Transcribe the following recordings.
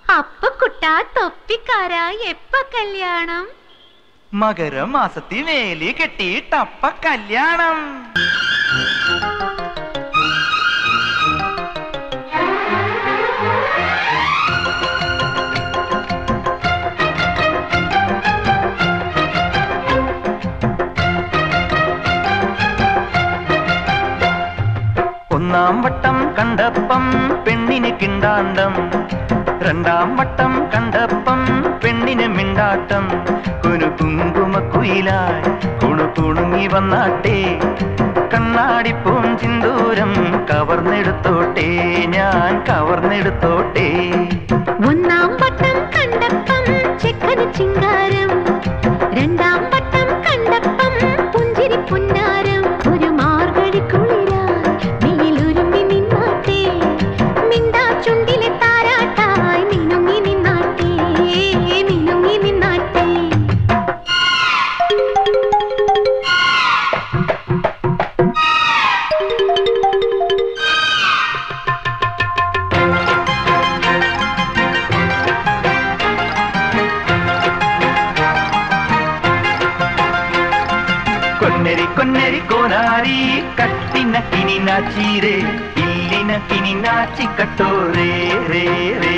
അപ്പ കുട്ടാ തൊപ്പിക്കാരാ എപ്പ കല്യാണം മകരമാസത്തിൽ വേലി കെട്ടിയിട്ടപ്പ കല്യാണം ഒന്നാം വട്ടം കണ്ടപ്പം പെണ്ണിന് കിണ്ടാണ്ടം രണ്ടാം വട്ടം കണ്ടപ്പം പെണ്ണിന് മിണ്ടാട്ടം കുനു കുങ്കുമ കുയിലായി കുണു കുണുങ്ങി വന്നാട്ടെ കണ്ണാടി പൂം ചിന്തൂരം കവർന്നെടുത്തോട്ടെ ഞാൻ കവർന്നെടുത്തോട്ടെ ഒന്നാം വട്ടം കണ്ടപ്പം ചെക്കന് ചിങ്കാരം രണ്ടാം വട്ടം കണ്ടപ്പം പുഞ്ചിരി പുന്നാരം ഒരു മാർഗഴി കുളിരായി നീയിലുരുമ്പി നിന്നാട്ടെ മിണ്ടാ ചുണ്ടിലെ താരാട്ടായി മിനുങ്ങി നിന്നാട്ടെ മിനുങ്ങി നിന്നാട്ടെ കൊന്നരി കൊന്നരി കോനാരി കട്ടിന കിനി നാച്ചീരേ ഇല്ലിന കിനി നാച്ചി കട്ടോരേ രേ രേ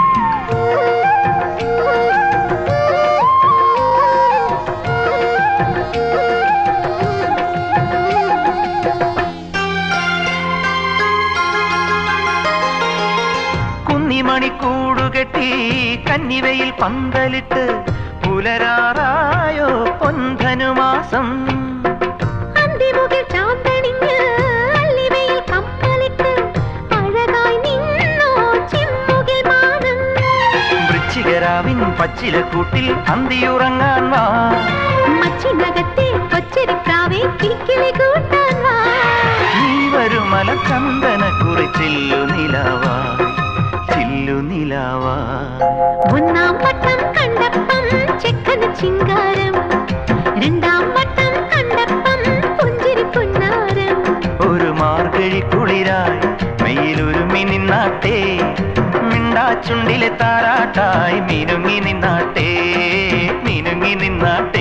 കുന്നിമണി കൂടുകെട്ടി കന്നിവയിൽ പന്തലിട്ട് പുലരാറായോ പൊൻധനുമാസം അന്തിമുകിൽ ചാന്തണിഞ്ഞ് അല്ലിവയിൽ കപ്പലിട്ട് അഴകായി നിന്നോ ചെമ്മുകിൽ മാനം വൃശ്ചികരാവിൻ പച്ചില കൂട്ടിൽ അന്തിയുറങ്ങാൻ വാ മച്ചിനകത്തെ കൊച്ചരിപ്രാവേ കിക്കിളി കൂട്ടാൻ വാ നീ വരുമല ചന്ദന കുറിച്ചില്ലു നിലാവാ ചില്ലു നിലാവാ ഒന്നാം വട്ടം കണ്ടപ്പം ചെക്കന് ചിങ്കാരം രണ്ടാം വട്ടം കണ്ടപ്പം പുഞ്ചിരി പുന്നാരം ഒരു മാർഗഴി കുളിരായി മെയിലൊരുമി നിന്നാട്ടെ മിണ്ടാച്ചുണ്ടിലെ താരാട്ടായി മിനുങ്ങി നിന്നാട്ടെ മിനുങ്ങി നിന്നാട്ടെ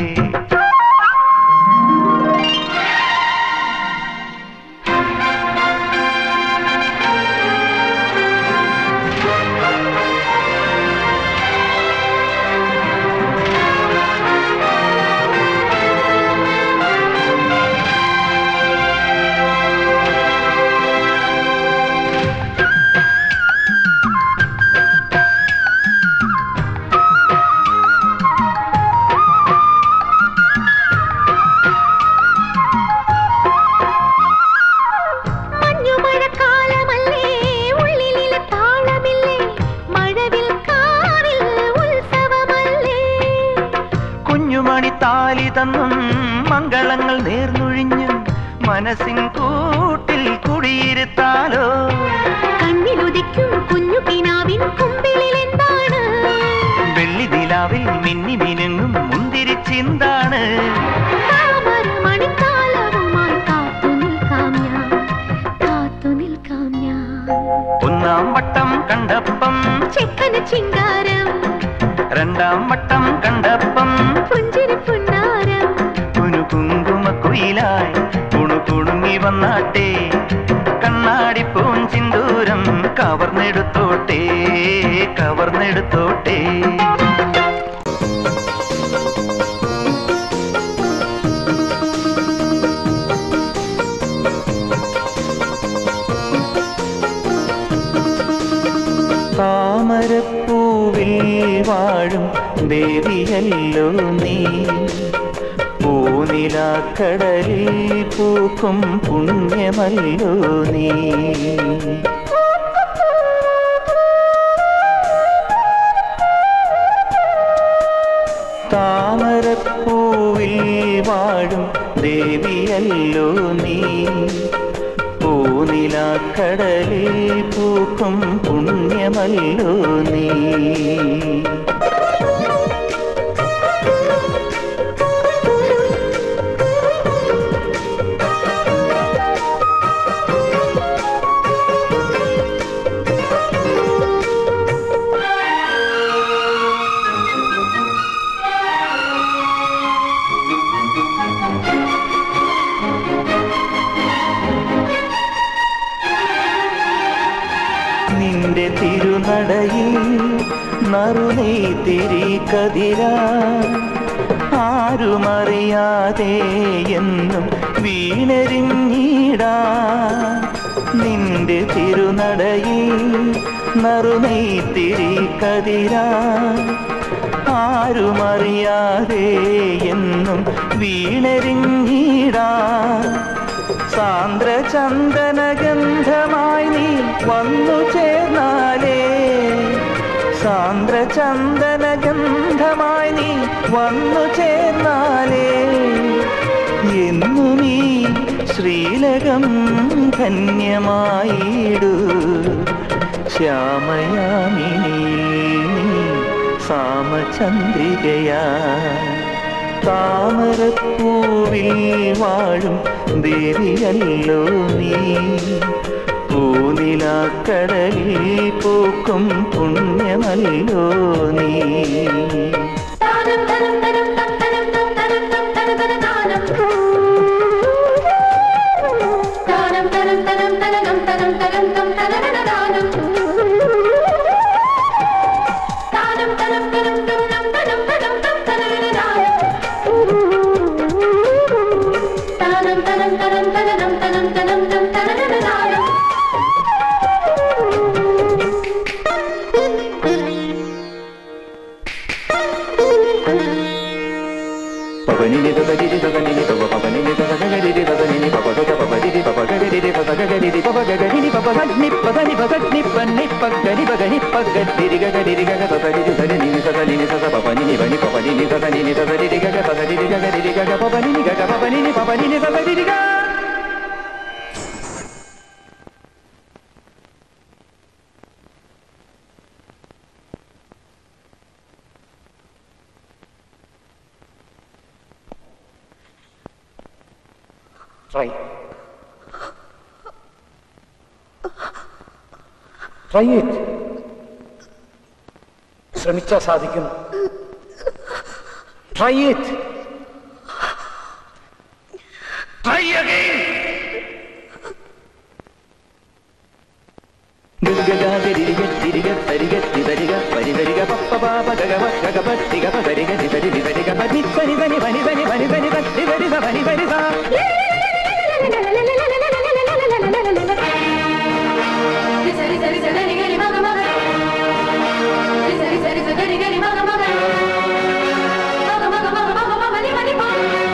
മഞ്ഞുമഴക്കാലമല്ലേ ഉള്ളിലെ താളമില്ലേ മഴവിൽ കാവിൽ ഉത്സവമല്ലേ കുഞ്ഞുമണി താലി തന്നും മംഗളങ്ങൾ നേർന്നൊഴിഞ്ഞും മനസ്സിൻ കൂട്ടിൽ കുടിയിരുത്താലോ കണ്ണിലുദിക്കും കുഞ്ഞു കിനാവിൻ കുമ്പിളിൽ എന്താണ് വെള്ളി നിലാവിൽ മിന്നി മിനുങ്ങും മുന്തിരിച്ചിന്താണ് താമരമണിക്കാലവുമായി കാത്തു നിൽക്കാം ഞാൻ കാത്തു നിൽക്കാം ഞാൻ ഒന്നാം വട്ടം കണ്ടപ്പം ചെക്കന് ചിങ്കാരം രണ്ടാം വട്ടം കണ്ടപ്പം പുഞ്ചിരി പുന്നാരം കുനു കുങ്കുമ കുയിലായി കുണു കുണുങ്ങി വന്നാട്ടെ കണ്ണാടി പൂഞ്ചിന്തൂരം കവർന്നെടുത്തോട്ടെ കവർന്നെടുത്തോട്ടെ താമരപ്പൂവിൽ വാഴും ദേവിയല്ലോ നീ പൂനിലാക്കടലിൽ പൂക്കും പുണ്യമല്ലോ നീ താമരപ്പൂവിൽ വാഴും ദേവിയല്ലോ നീ പൂനിലാക്കടലിൽ പൂക്കും പുണ്യമല്ലോ നീ തിരുനടയിൽ നറുനെയ്തിരി കതിരാ ആരുമറിയാതെ എന്നും വീണരിഞ്ഞിടാ നിന്റെ തിരുനടയിൽ നറുനെയ്ത്തിരി കതിരാ ആരുമറിയാതെ എന്നും വീണരിഞ്ഞിടാ സാന്ദ്ര ചന്ദനഗന്ധമായി നീ വന്നു ചേർന്നാലേ സാന്ദ്ര ചന്ദനഗന്ധമായി നീ വന്നു ചേർന്നാലേ എന്നു നീ ശ്രീലകം ധന്യമായിടൂ ശ്യാമയാമിനി നീ സാമചന്ദ്രികയാ താമരപ്പൂവിൽ വാഴും ദേവിയല്ലോ നീ പൂനിലാക്കടലിൽ പൂക്കും പുണ്യമല്ലോ നീ താനം തനം തനം തം തനം തം തനം തം തന തന താനം താനം തനം തനം തനനം തനം തനം തം തന തന താനം താനം തനം തനം തം നം തനം തനം തം തന തന താനം താനം തനം തനം തനനം തനം തനം തം തന തന താനം പവനിനി പവനിനി പവനിനി പവ പവനിനി പവഗരിരി പവനിനി പവഗ പവനിനി പവഗരിരി പവഗരിരി പവഗരിരി പവഗനി പവനി പവനി പനി പഗനി പഗനി പഗരിരി ഗഗരിരി ഗഗ പവനിനി ധനിനി സദനിനി സദ പവനിനി വനി പവനിനി സദനിനി സദരിരി ഗഗ പവനിനി ഗഗരിരി ഗഗ പവനിനി ഗഗ പവനിനി പവനിനി സദരിരി ഗ Try. Try it. ശ്രമിച്ചാൽ സാധിക്കും ട്രൈ ഇറ്റ് ട്രൈ അഗൈൻ ഗഗഗഗരിരി ഗരിരി ഗരിരി ഗരിരി പരിവരിക പപ്പ പാപ ഗഗ ഗഗ പത്തി ഗപ ഗരിക നിസരി നിസരിക പനി പനി പനി പനി പനി പനി പനി പനി പനി പനി പനി പനി సరి సరి సరి గరి మగ మగ సరి సరి సరి గరి మగ మగ మగ మగ మగ మగ మగ ని మని మగ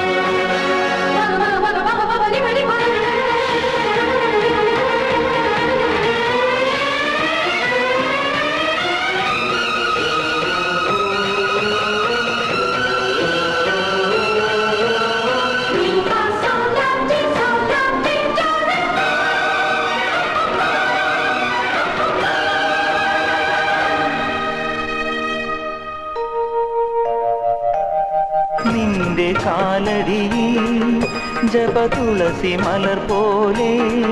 మగ మగ మగ మగ మగ ని మని మగ നിന്റെ കാലടിയിൽ ജപതുളസി മലർ പോലെ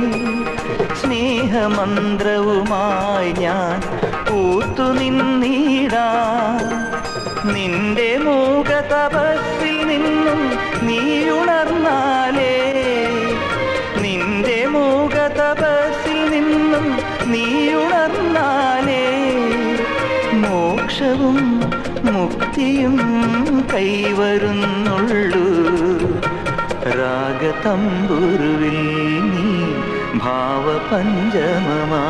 സ്നേഹമന്ത്രവുമായി ഞാൻ പൂത്തു നിന്നിടാ നിന്റെ മൂക തപസ്സിൽ നിന്നും നീയുണർന്നാലേ നിന്റെ മൂക തപസ്സിൽ നിന്നും നീയുണർന്നാലേ മോക്ഷവും മുക്തിയും കൈവരുന്നുള്ളൂ രാഗതമ്പുരുവിൽ നീ ഭാവപഞ്ചമമാ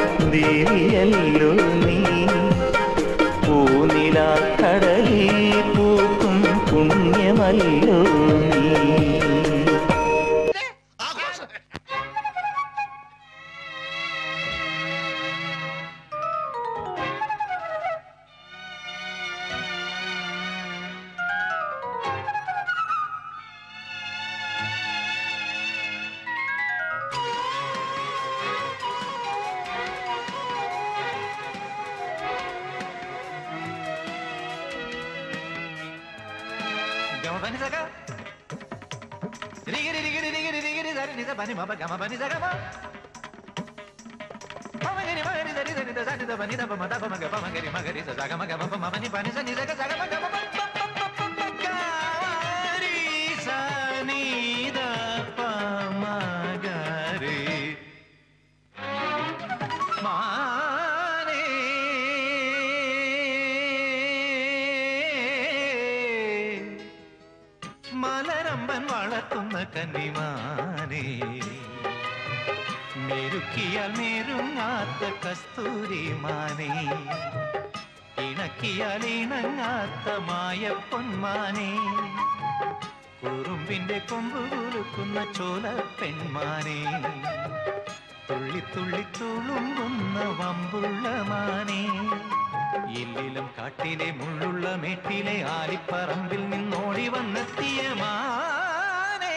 ദേവിയല്ലോ നീ പൂനിലാക്കടലിൽ പൂക്കും പുണ്യമല്ലോ നീ മലരമ്പൻ വളർത്തുന്ന കന്നിമാനേ മെരുക്കിയാൽ മെരുങ്ങാത്ത കസ്തൂരി മാനേ ഇണക്കിയാൽ ഇണങ്ങാത്ത മായ പൊന്മാനേ കുറുമ്പിന്റെ കൊമ്പ് കുലുക്കുന്ന ചോല പെൺമാനേ തുള്ളി തുള്ളി തുളുമ്പുന്ന വമ്പുള്ള മാനേ ഇല്ലിലും കാട്ടിലെ മുള്ളുള്ള മേട്ടിലെ ആലിപ്പറമ്പിൽ നിന്നോടി വന്നെത്തിയ മാനേ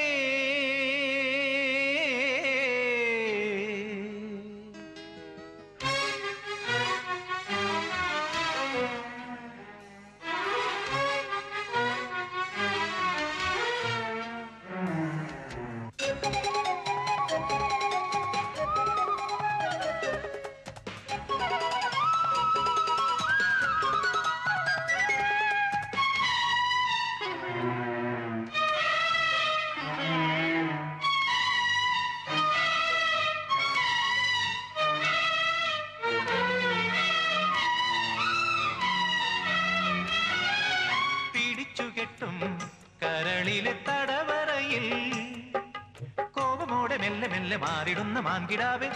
പിടിച്ചുകെട്ടും കരളിലെ തടവറയിൽ കോപമോടെ മെല്ലെ മെല്ലെ മാറിടുന്ന മാൻകിടാവേ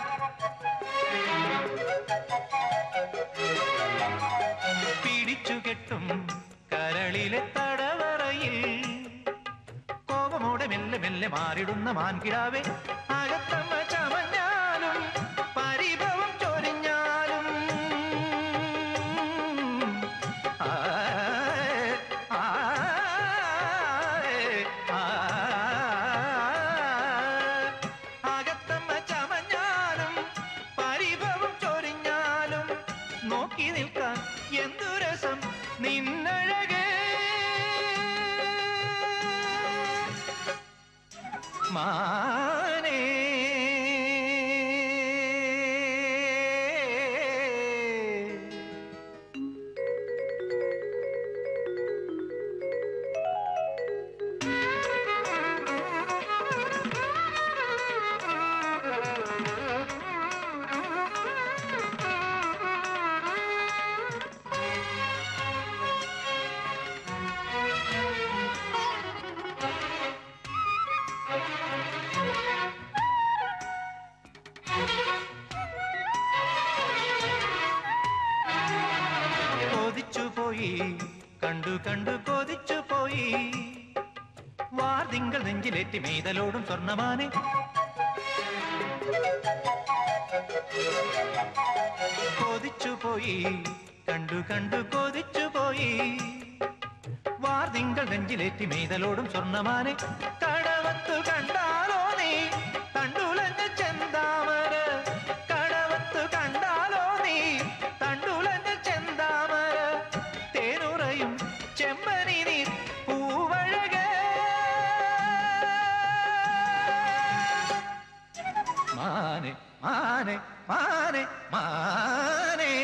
പിടിച്ചുകെട്ടും കരളിലെ തടവറയിൽ കോപമോടെ മെല്ലെ മെല്ലെ മാറിടുന്ന മാൻകിടാവേ അകത്തമ്മ ചമഞ്ഞാലും പരിഭവം ചൊരിഞ്ഞാലും ആ, ആ, ആ, അകത്തമ്മ ചമഞ്ഞാലും പരിഭവം ചൊരിഞ്ഞാലും നോക്കി നിൽക്കാൻ എന്തു രസം നിന്നഴകേ മാനേ കൊതിച്ചു പോയി കണ്ടു കണ്ടു കൊതിച്ചു പോയി വാർതിങ്കൾ നെഞ്ചിലേറ്റി മെയ്തലോടും സ്വർണ്ണമാനെ കൊതിച്ചു പോയി കണ്ടു കണ്ടു കൊതിച്ചു പോയി വാർതിങ്കൾ നെഞ്ചിലേറ്റി മെയ്തലോടും സ്വർണ്ണമാനെ കടവത്തു കണ്ടാലോ നീ തണ്ടുലഞ്ഞ ചെന്താമര കടവത്തു കണ്ടാലോ നീ തണ്ടുലഞ്ഞ ചെന്താമര തേനുറയും ചെമ്പനി നീ പൂവഴകേ മാനെ മാനെ മാനെ മാനേ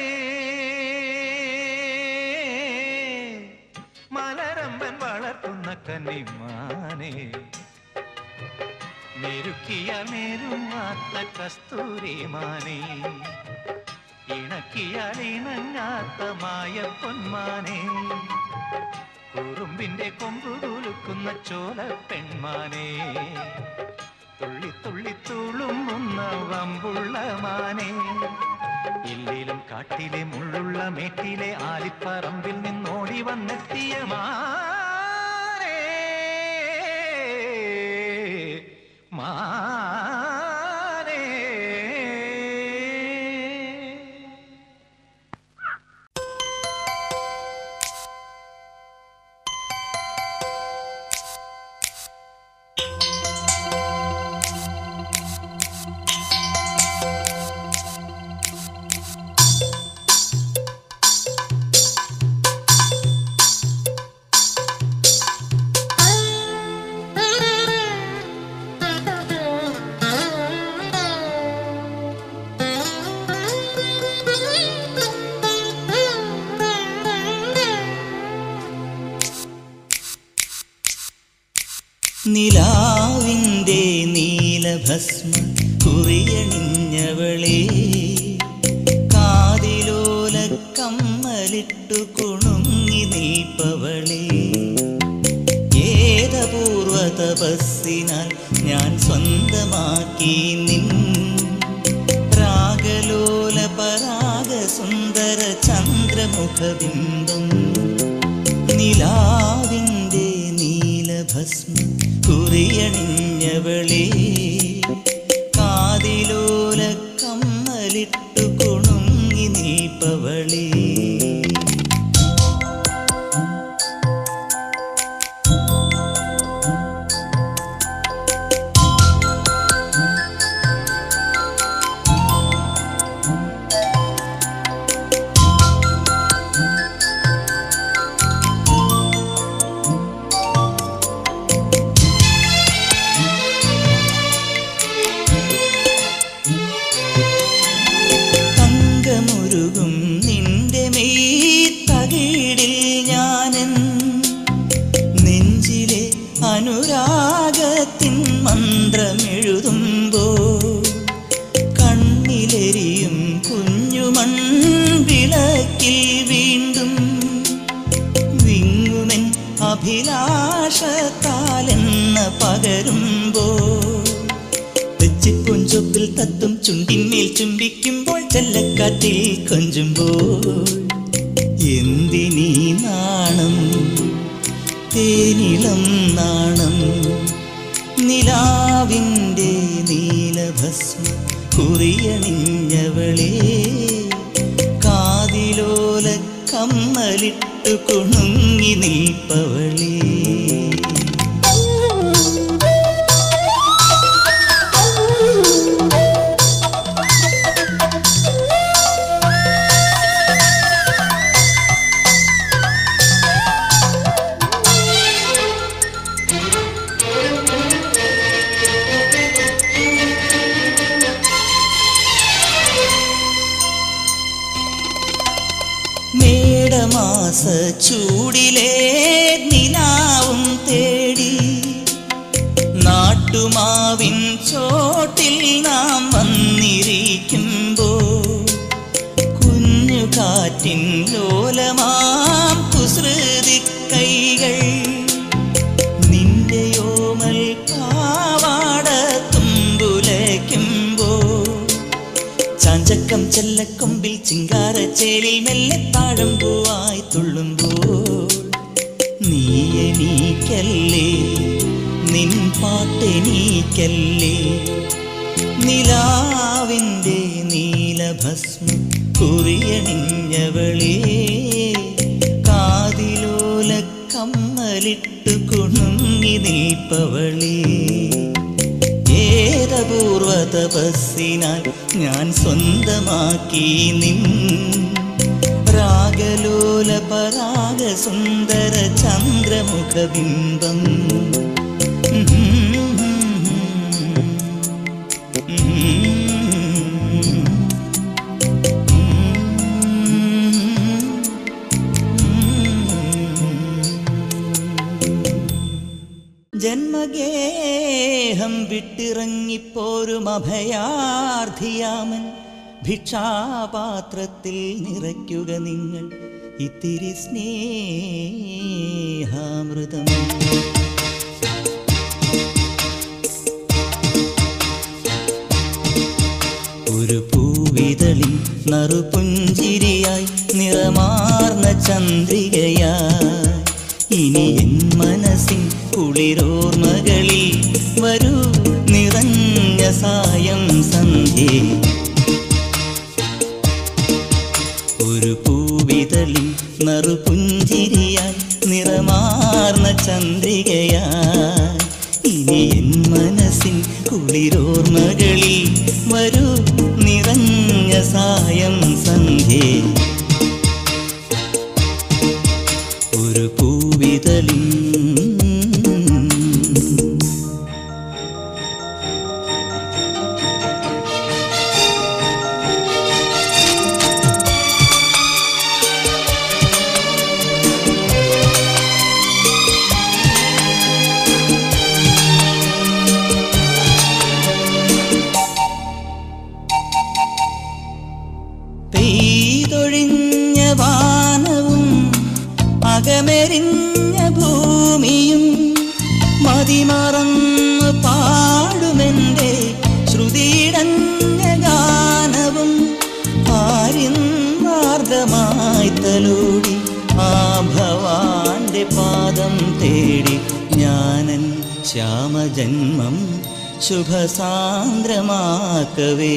മലരമ്പൻ വളർത്തുന്ന കന്നിമാനേ മെരുക്കിയ മെരുങ്ങാത്ത കസ്തൂരി മാനേ ഇണക്കിയാൽ ഇണങ്ങാത്ത മായ പൊന്മാനേ കുറുമ്പിന്റെ കൊമ്പ് കുലുക്കുന്ന ചോല പെൺമാനേ തുള്ളി തുള്ളി തുളുമ്പുന്ന വമ്പുള്ള മാനേ ഇല്ലിലും കാട്ടിലെ മുള്ളുള്ള മേട്ടിലെ ആലിപ്പറമ്പിൽ നിന്നോടി വന്നെത്തിയ മാനേ മാനേ നിലാവിൻ്റെ നീലഭസ്മ കുറിയണിഞ്ഞവളെ കാതിലോല കമ്മലിട്ടു കുണുങ്ങി നിൽപ്പവളെ ഏതപൂർവ തപസ്സിനാൽ ഞാൻ സ്വന്തമാക്കി നിൻ രാഗലോല പരാഗ സുന്ദര ചന്ദ്രമുഖബിംബം നിലാവിൻ്റെ നീലഭസ്മ കുറിയണിഞ്ഞവളെ കാതിലോല കമ്മലിട്ടു കുണുങ്ങി നീപ്പവളേ തങ്കമുരുകും നിന്റെ മെയ് തകിടിൽ ഞാനൻ നെഞ്ചിലെ അനുരാഗത്തിൻ മന്ത്രമെഴുതുമ്പോ കണ്ണിലെരിയും കുഞ്ഞുമൺ വിളക്കിൽ വീണ്ടും വിങ്ങുമെൻ അഭിലാഷത്താലെന്ന പകരുമ്പോ തെച്ചിപ്പൊഞ്ചൊപ്പിൽ തത്തും ചുണ്ടിന്മേൽ ചുംബിക്കുമ്പോൾ ചെല്ലക്കാറ്റിൽ കൊഞ്ചുമ്പോൾ എന്തിനീ നാണം തേനിളം നാണം നിലാവിൻ്റെ നീലഭസ്മ കുറിയണിഞ്ഞവളെ കാതിലോല കമ്മലിട്ടു കുണുങ്ങി നിൽപ്പവളേ മേടമാസ ചൂടിലെ നിലാവും തേടി നാട്ടുമാവിൻ ചോട്ടിൽ നാം വന്നിരിക്കുമ്പോ കുഞ്ഞു കാറ്റിൻ ലോലമാം കുസൃതി കൈകൾ നിന്റെയോമൽ പാവാട തുമ്പുലയ്ക്കുമ്പോ ചാഞ്ചക്കം ചെല്ലക്കൊമ്പിൽ ചിങ്കാരച്ചേലിൽ മെല്ലെ താഴമ്പൂവായി തുള്ളുമ്പോൾ നീ എണീക്കല്ലേ നിൻ പാട്ടെണീക്കല്ലേ നിലാവിൻ്റെ നീലഭസ്മ കുറിയണിഞ്ഞവളേ കാതിലോല കമ്മലിട്ടു കുണുങ്ങി നിൽപ്പവളേ ഏതപൂർവ തപസ്സിനാൽ ഞാൻ സ്വന്തമാക്കി നിൻ രാഗലോല പരാഗ സുന്ദര ചന്ദ്രമുഖബിംബം ജന്മഗേഹം വിട്ടിറങ്ങിപ്പോരും അഭയാർത്ഥിയാമൻ ഭിക്ഷാപാത്രത്തിൽ നിറയ്ക്കുക നിങ്ങൾ ഇത്തിരി സ്നേഹാമൃതം ഒരു പൂവിതളിൽ നറുപുഞ്ചിരിയായി നിറമാർന്ന ചന്ദ്രികയായി ഇനി എൻ മനസ്സിൻ കുളിരോർമകളിൽ വരൂ നിറഞ്ഞ സായം സന്ധ്യേ ഒരു പൂവിതളിൽ നറുപുഞ്ചിരിയായി നിറമാർന്ന ചന്ദ്രികയായി ഇനി എൻ മനസ്സിൻ കുളിരോർമകളിൽ വരൂ നിറഞ്ഞ സായം സന്ധ്യേ ഒരു പൂവിതളിൽ പെയ്തൊഴിഞ്ഞ വാനവും അകമെരിഞ്ഞ ഭൂമിയും മതിമറന്ന് പാടുമെൻ്റെ ശ്രുതിയിടഞ്ഞ ഗാനവും ആര്യന്മാർഗമായി തലോടി ആ ഭവാന്റെ പാദം തേടി ഞാനൻ ശ്യാമജന്മം ശുഭസാന്ദ്രമാക്കവേ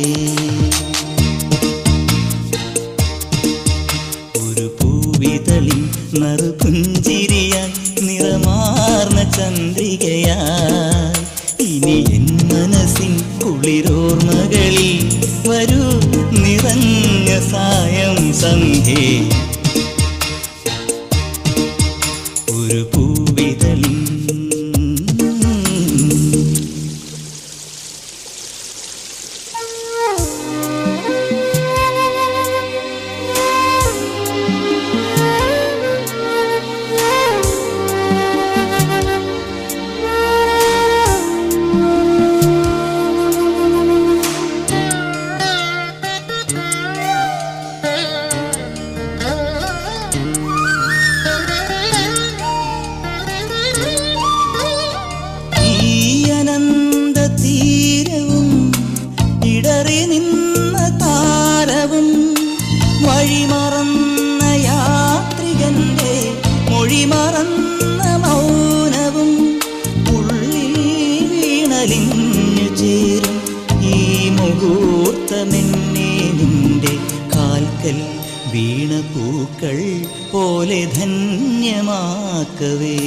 ഒരു പൂവിതളിൽ നറുപുഞ്ചിരിയായി നിറമാർന്ന ചന്ദ്രികയായി ഇനി എൻ മനസ്സിൻ കുളിരോർമകളിൽ വരൂ നിറഞ്ഞ സായം സന്ധ്യേ ഒരു പൂവിതളിൽ ഈ അനന്ത തീരവും ഇടറി നിന്ന താരവും വഴിമറന്ന യാത്രികന്റെ മൊഴിമറന്ന മൗനവും ഉള്ളിൽ വീണലിഞ്ഞു ചേരും ഈ മുഹൂർത്തമെന്നെ നിന്റെ കാൽക്കൽ വീണ പൂക്കൾ പോലെ ധന്യമാക്കവേ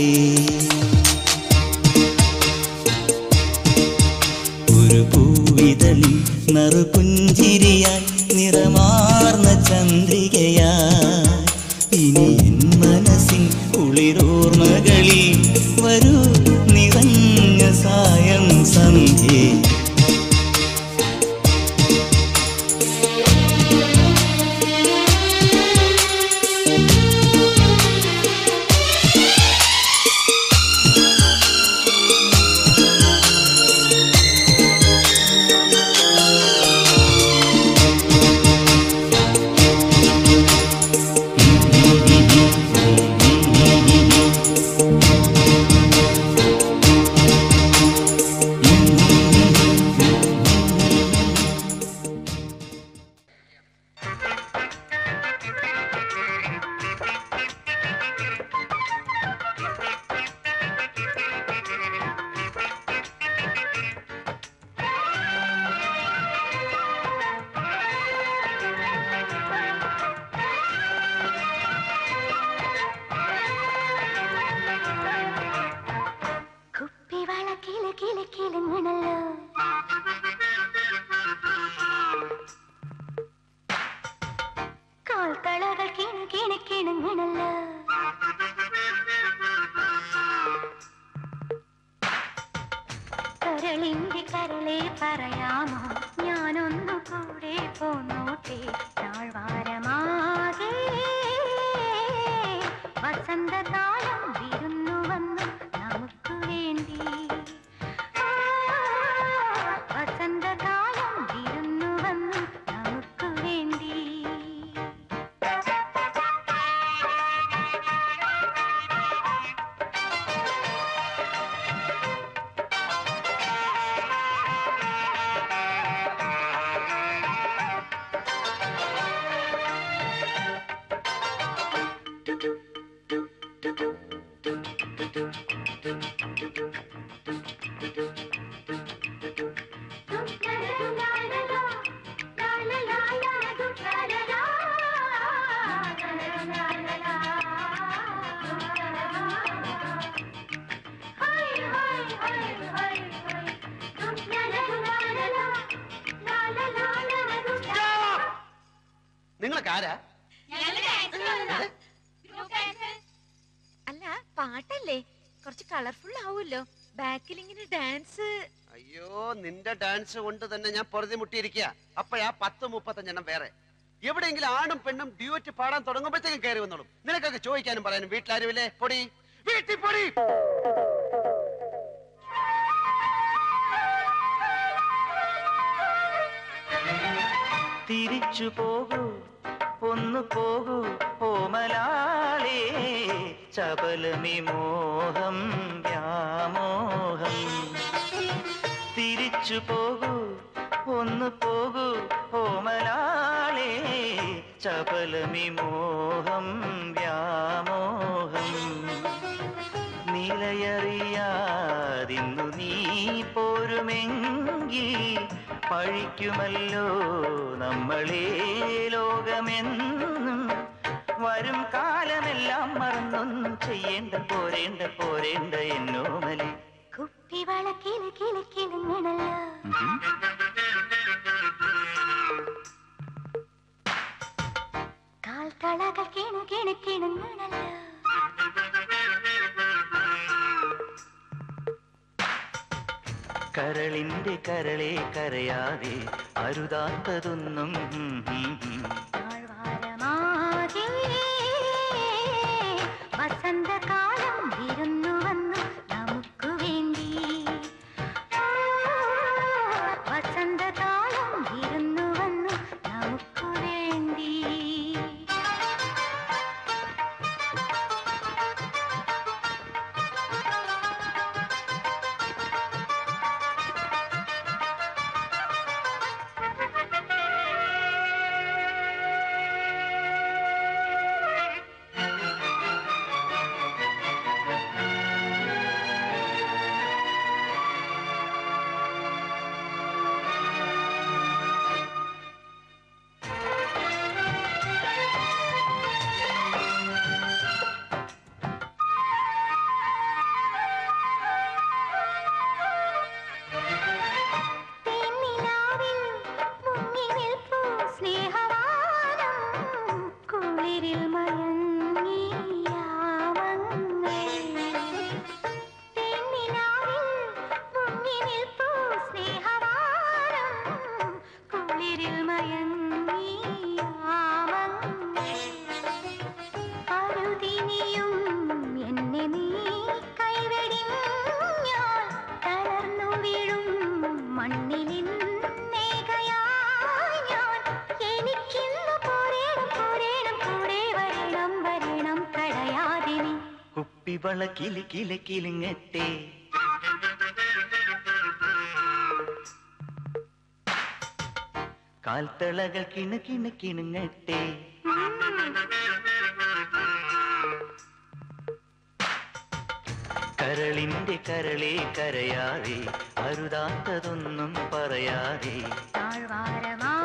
ഒരു പൂവിതളിൽ നറുപുഞ്ചിരിയായി നിറമാർന്ന ചന്ദ്രികയായി ഇനി എൻ മനസ്സിൻ കുളിരോർമകളിൽ വരൂ നിറഞ്ഞ സായം സന്ധ്യേ കുപ്പിവള കില കില കിലുങ്ങണല്ലോ കാൽത്തളകൾ കിണു കിണു കിണുങ്ങണല്ലോ കരളിന്റെ കരളെ പറയാമോ ഞാനൊന്നു കൂടെ പോന്നോട്ടെ താഴ്വാരമാകെ വസന്തകാലം വിരുന്നു വന്നു നമുക്ക് വേണ്ടി ആ, വസന്തകാലം വിരുന്നു വന്നു നമുക്ക് വേണ്ടി നിങ്ങൾക്ക് ആരാ അല്ല പാട്ടല്ലേ കുറച്ച് കളർഫുൾ ആവുമല്ലോ ബാക്കിൽ ഇങ്ങനെ ഡാൻസ് അയ്യോ നിന്റെ ഡാൻസ് കൊണ്ട് തന്നെ ഞാൻ പൊറുതി മുട്ടിയിരിക്കുക അപ്പോഴാ പത്ത് മുപ്പത്തഞ്ചെണ്ണം വേറെ എവിടെയെങ്കിലും ആണും പെണ്ണും ഡ്യൂറ്റ് പാടാൻ തുടങ്ങുമ്പോഴത്തേക്കും കയറി വന്നോളും നിനക്കൊക്കെ ചോദിക്കാനും പറയാനും വീട്ടിലാരുമില്ലേ പൊടി വീട്ടിൽ പൊടി തിരിച്ചു പോകൂ ഒന്നു പോകൂ ഓമലാളേ ചപലമി മോഹം വ്യാമോഹം തിരിച്ചു പോകൂ ഒന്നു പോകൂ ഓമലാളേ ചപലമി മോഹം വ്യാമോഹം നിലയറിയാതിന്നു നീ പോരുമെങ്കിൽ പഴിക്കുമല്ലോ നമ്മളെ ലോകമെന്നും വരും കാലമെല്ലാം മറന്നൊന്നും ചെയ്യേണ്ട പോരേണ്ട പോരേണ്ട എന്നോമലേ കുപ്പിവള കിളി കിളി കിളുങ്ങണല്ലോ കാൽത്തളകൾ കിണു കിണു കിണുങ്ങണല്ലോ കരളിന്റെ കരളെ കരയാതെ അരുതാത്തതൊന്നും ഹും ഹും ഹും. താഴ്വാരമാകെ വസന്തകാലം വിരുന്നു വന്നു നമുക്ക് വേണ്ടി വസന്തകാലം വിരുന്നു വന്നു നമുക്ക് വേണ്ടി തേന്നിലാവിൽ മുങ്ങി നിൽപ്പൂ സ്നേഹവാനം കുളിരിൽ മയങ്ങിയാമങ്ങൾ തേന്നിലാവിൽ മുങ്ങി നിൽപ്പൂ സ്നേഹവാനം കുളിരിൽ മയങ്ങിയാമങ്ങൾ അരുതിനിയും എന്നെ നീ കൈവെടിഞ്ഞാൽ തളർന്നു വീഴും മണ്ണിലിന്നേകയായി ഞാൻ എനിക്കിന്ന് പോരേണം പോരേണം കൂടെ വരണം വരണം തടയാതെ നീ കുപ്പിവള കിലി കില കിലിങ്ങട്ടെ കാൽത്തളകൾ കിണു കിണു കിണുങ്ങട്ടെ കരളിന്റെ കരളെ കരയാതെ അരുതാത്തതൊന്നും പറയാതെ താഴ്വാരമാ